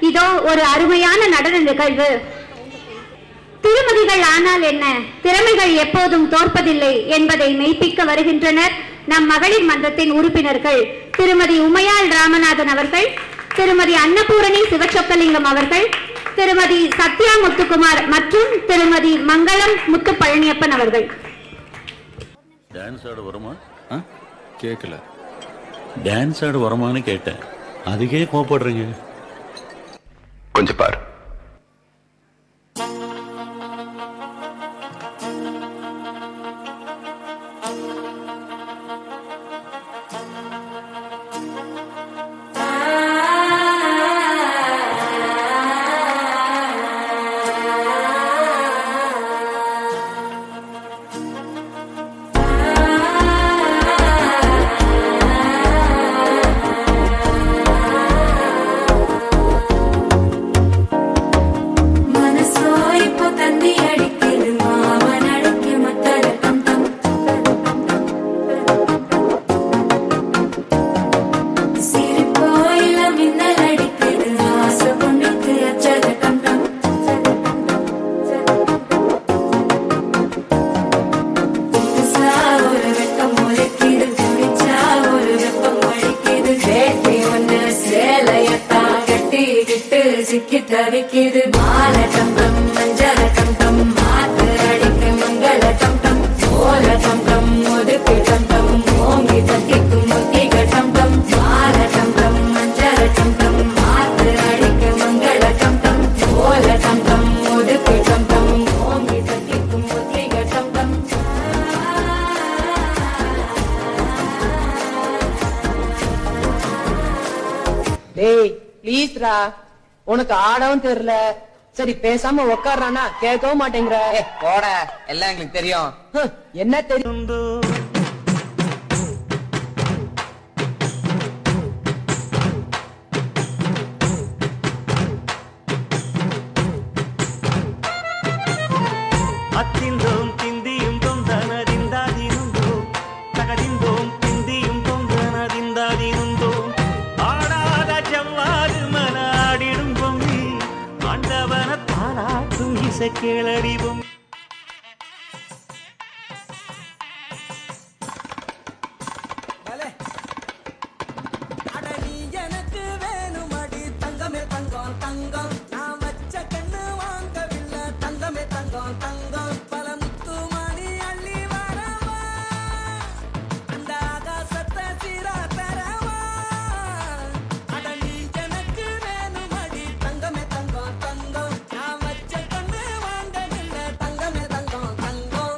இதோ ஒரு அருமையான நடன நிகழ்வு திருமதிகள் ஆனால் என்ன திறமைகள் எப்போதும் தோற்பதில்லை என்பதை மெய்ப்பிக்க வருகின்றனர் நம் மகளிர் மன்றத்தின் உறுப்பினர்கள் திருமதி உமையாள் ராமநாதன் அவர்கள் திருமதி அன்னபூரணி சிவச்சொக்கலிங்கம் அவர்கள் திருமதி சத்யா முத்துக்குமார் மற்றும் திருமதி மங்களம் முத்து பழனியப்பன் அவர்கள் டான்ஸ் ஆட வருமா ஆ கேட்கல டான்ஸ் ஆட வருமான்னு கேட்டேன் அதுக்கே கோவப்படுறீங்க கொஞ்சம் பாரு மனசோ இப்போ தந்தி அடிக்குது மாமன் அடிக்க மத்தர டம் டம் சிரிப்போ இல்ல மின்னல் அடிக்குது ஆசை பொண்ணுக்கு அச்சத டம் டம் புதுசா ஒரு வெட்கம் முளைக்குது குடிச்சா ஒரு வெப்பம் ஒழிக்குது வேட்டி ஒண்ணு சேலையத்தான் கட்டிக்கிட்டு சிக்கி தவிக்குது மாலை டம்டம் மஞ்சள டம்டம் மாத்து அடிக்கு மங்கள டம்டம் ஓல டம்டம் ஒதுக்கு டம்டம் ஓங்கி தட்டிக்கும் முத்திக டம்டம் மாலை டம்டம் மஞ்சள டம்டம் மாத்து அடிக்கு மங்கள டம்டம் ஓல டம்டம் ஒதுக்கு டம்டம் ஓங்கி தட்டிக்கும் முத்திக டம்டம் டேய் ப்ளீஸ்ரா உனக்கு ஆடவும் தெரியல சரி பேசாம உக்காடுறானா கேட்கவும் மாட்டேங்கிற போட எல்லாம் எங்களுக்கு தெரியும் ஹம், என்ன தெரியும் அத்திந்தோம் திந்தியும் தொந்தனதிந்தாதிருந்தோம் தகதிந்தோம் திந்தியும் தொந்தனதிந்தாதிருந்தோம் ஆடாத செவ்வாது மனாடிடும் பொம்மி ஆண்டவன பாராட்டும் இசை கேளடிவும் அட நீ எனக்கு வேணுமடி தங்கமே தங்கம் தங்கம் நான் வச்ச கண்ணு வாங்கவில்லை தங்கமே தங்கம் தங்கம் பல முத்து மணி அள்ளி வரவா அந்த ஆகாசத்தை சீரா தரவா அட நீ எனக்கு வேணுமடி தங்கமே தங்கம் தங்கம் நான் வச்ச கண்ணு வாங்கவில்லை தங்கமே தங்கம் தங்கம்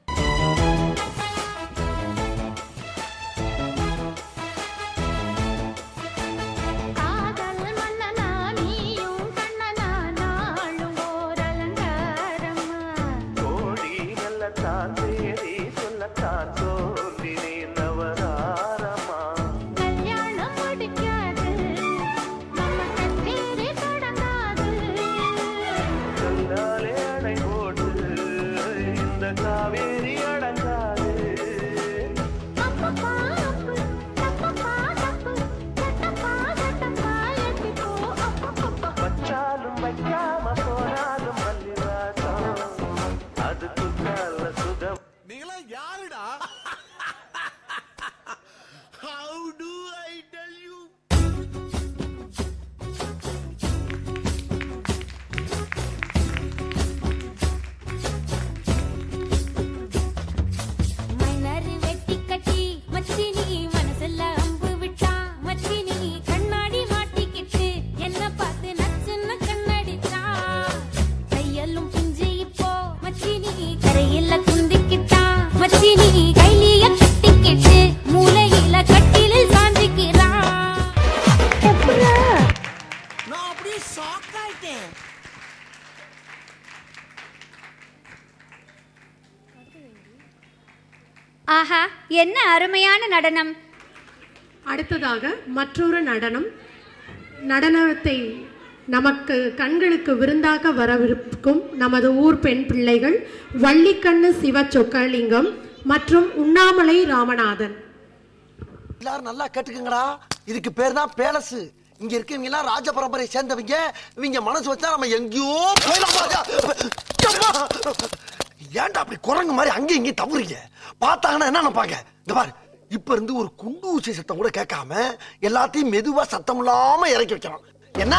காதல் மன்னனா நீயும் கண்ணனா நாளும் ஓர் அலங்காரமா கோடி நல்லத்தான் தேதி சொல்லத்தான் தோன்றினேன் நவதாரமா கல்யாணம் முடிக்காது நம்ம கச்சேரி தொடங்காது கண்டாலே அடை போட்டு இந்த காவேரி அடங்காது அப்பப்பா அப்பு தப்பப்பா தப்பு தட்டப்பா தட்டப்பா எட்டிப்போ அப்பப்பப்பா வச்சாலும் வைக்காம போனாலும் மல்லிவாசம் அது குத்தால சுகம் நீங்களாம் யாருடா how do I tell you minor வெட்டி கட்டி மச்சினி மனசுல அம்பு விட்டா மச்சினி கண்ணாடி மாட்டிக்கிட்டு என்ன பார்த்து நச்சுன்னு கண்ணடிச்சா கையெல்லும் பிஞ்சு இப்போ மச்சினி கரையில குந்திக்கிட்டா மச்சினி கைலிய கட்டிக்கிட்டு மூலையில கட்டிலில் சாஞ்சிக்கிறா நான் அப்படியே ஷாக் ஆயிட்டேன் ஆஹா என்ன அருமையான நடனம் அடுத்ததாக மற்றொரு நடனம் நடனத்தை நமக்கு கண்களுக்கு விருந்தாக வரவிருக்கும் நமது ஊர் பெண் பிள்ளைகள் வள்ளிக்கண்ணு சிவ சொக்கலிங்கம் மற்றும் உண்ணாமலை ராமநாதன் எல்லாரும் நல்லா கேட்டுக்குங்கடா இதுக்கு பேர் தான் பேலஸ் இங்க இருக்கவங்க எல்லாம் ராஜ பரம்பரை சேர்ந்தவங்க இவங்க மனசு வச்சா நம்ம எங்கேயோ போயிடலாம் ராஜா. அம்மா! ஏன்டா அப்படி குரங்கு மாதிரி அங்கேயும் இங்கேயும் தவறுங்க பார்த்தாங்கன்னா என்ன நினைப்பாங்க இந்த பாரு இப்ப இருந்து ஒரு குண்டு ஊசி சத்தம் கூட கேட்காம எல்லாத்தையும் மெதுவா சத்தம் இல்லாம இறக்கி வைக்கிறோம் என்ன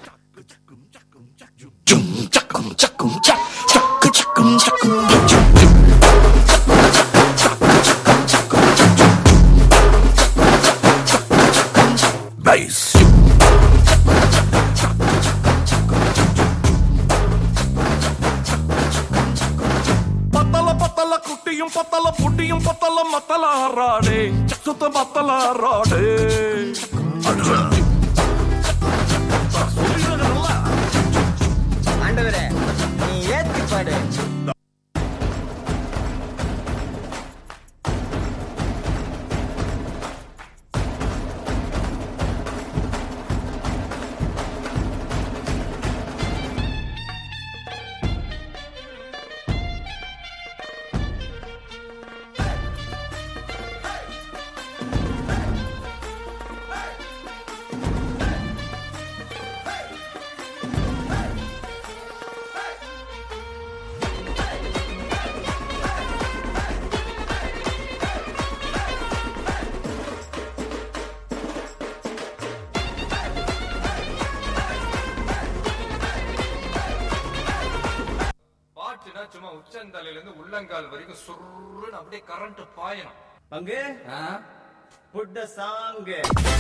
பத்தல பத்தல குட்டியும் பத்தல புட்டியும் பத்தல மத்தல ஆறாடே சுத்த பத்தல ஆறாடே ஆண்டவரே நீ ஏத்தி பாடு பாட்டுனா சும்மா உச்சந்தலையில இருந்து உள்ளங்கால் வரைக்கும் சுருன்னு அப்படியே கரண்ட் பாயணும் பங்கு புட்ட சாங்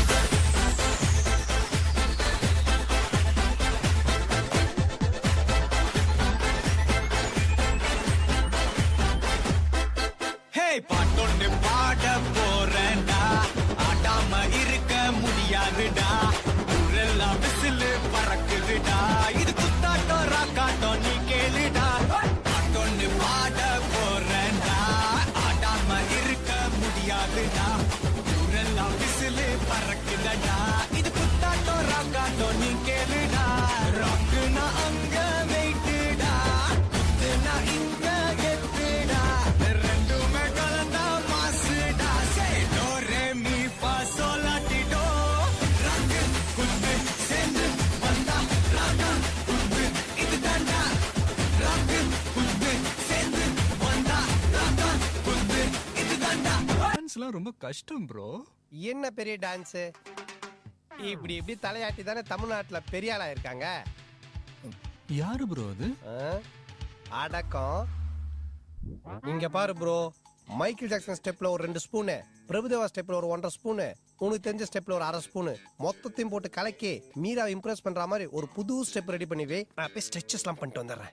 ஹே பாட்டொன்னு பாட போறேன்டா ஆடாம இருக்க முடியாதுடா ஊரெல்லாம் விசிலு பறக்குதுடா இது குத்தாட்டம் ராக்காட்டம் நீ கேளுடா பாட்டொன்னு பாட போறேன்டா ஆடாம இருக்க முடியாதுடா ஊரெல்லாம் விசிலு பறக்குதடா இது குத்தாட்டம் ராக்காட்டம் நீ கேளுடா ராக்குனா அங்க வெயிட்டுடா குத்துனா இங்க கெத்துடா ரெண்டுமே கலந்தா மாசுடா சே டோ ரே மீ ஃபா சோல் லா டி டோ ரங்கு குத்து சேர்ந்து வந்தா ராகா குத்து இது தாண்டா ரங்கு குத்து சேர்ந்து வந்தா ராகா குத்து இது தாண்டா டான்ஸ்லாம் ரொம்ப கஷ்டம் ப்ரோ என்ன பெரிய டான்ஸ் இப்படி இப்படி தலையாட்டி தானே தமிழ்நாட்டுல பெரிய ஆளா இருக்காங்க யாரு ப்ரோ அது ஆ? அடக்கம் இங்க பாரு ப்ரோ மைக்கேல் ஜாக்சன் ஸ்டெப்ல ஒரு ரெண்டு ஸ்பூனு பிரபுதேவா ஸ்டெப்ல ஒரு ஒன்றரை ஸ்பூனு உனக்கு தெரிஞ்ச ஸ்டெப்ல ஒரு அரை ஸ்பூனு மொத்தத்தையும் போட்டு கலக்கி மீரா இம்ப்ரெஸ் பண்ற மாதிரி ஒரு புது ஸ்டெப் ரெடி பண்ணி வை நான் போய் ஸ்ட்ரெச்சஸ்லாம் பண்ணிட்டு வந்துடுறேன்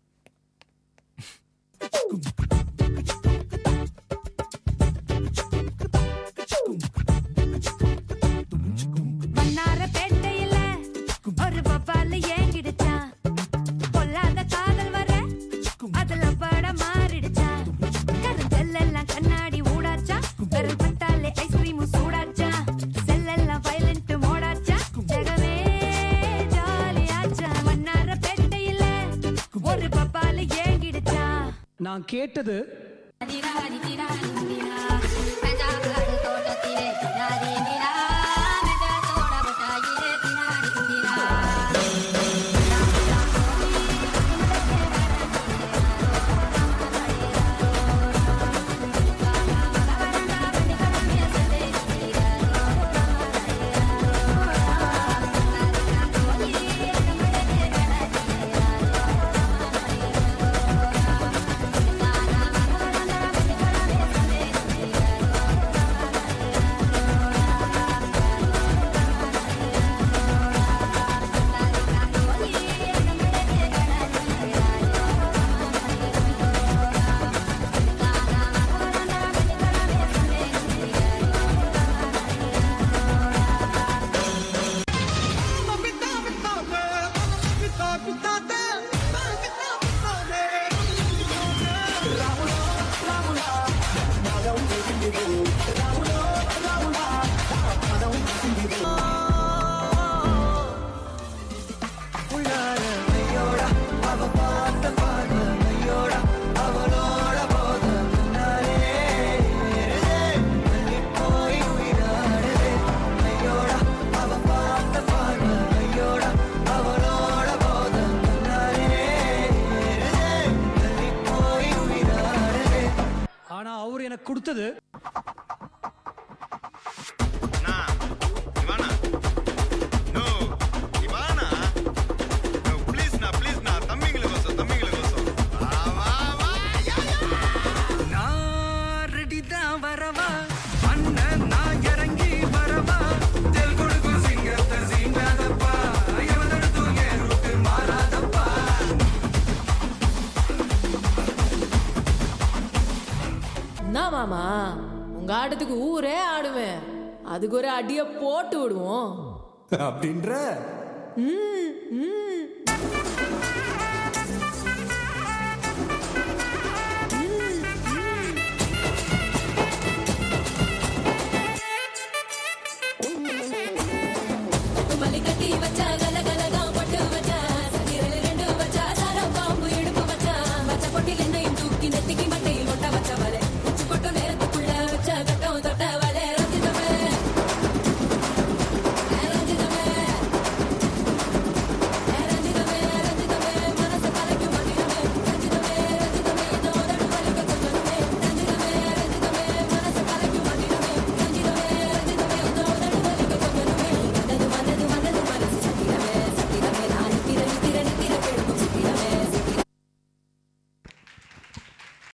மன்னாரப்பேட்டையில ஒரு பப்பால ஏங்கிடுச்சான் பொல்லாத காதல் வர அதுல பட மாறிடுச்சா கருஞ்செல்லாம் கண்ணாடி ஊடாச்சா வெறும் பட்டாலே ஐஸ்கிரீமும் சூடாச்சா செல்லெல்லாம் வயலண்ட் மோடாச்சா ஜெகமே ஜாலியாச்சா மன்னாரப்பேட்டையில ஒரு பப்பால ஏங்கிடுச்சா நான் கேட்டது Thank கொடுத்தது நான் ரெடி தான் வரவா அண்ணன் நான் இறங்கி வரவா தெல் கொடுக்கும் சிங்கத்தை சீண்டாதப்பா எவனெடுத்தும் என் ரூட்டு மாறாதப்பா என்ன மாமா உங்க ஆட்டத்துக்கு ஊரே ஆடுவேன் அதுக்கு ஒரு அடிய போட்டு விடுவோம் அப்படின்ற ம், ம்.